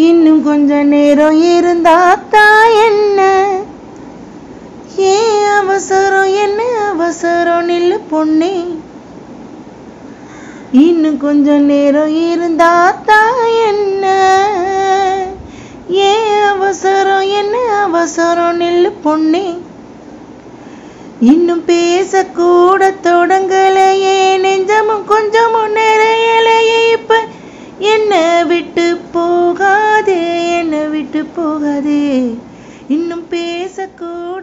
இன்னும் கொஞ்ச நேரம் இருந்தாத்தா என்ன ஏன் அவசரம் என்ன அவசரம் நில்லு பொண்ணே இன்னும் கொஞ்ச நேரம் இருந்தாத்தா என்ன ஏன் அவசரம் என்ன அவசரம் நில்லு பொண்ணே இன்னும் பேசக்கூட தொடங்கலையே நெஞ்சமும் கொஞ்சமும் நிறையலையே இப்ப என்ன விட்டு போகாதே என்ன விட்டு போகாதே இன்னும் பேசக்கூட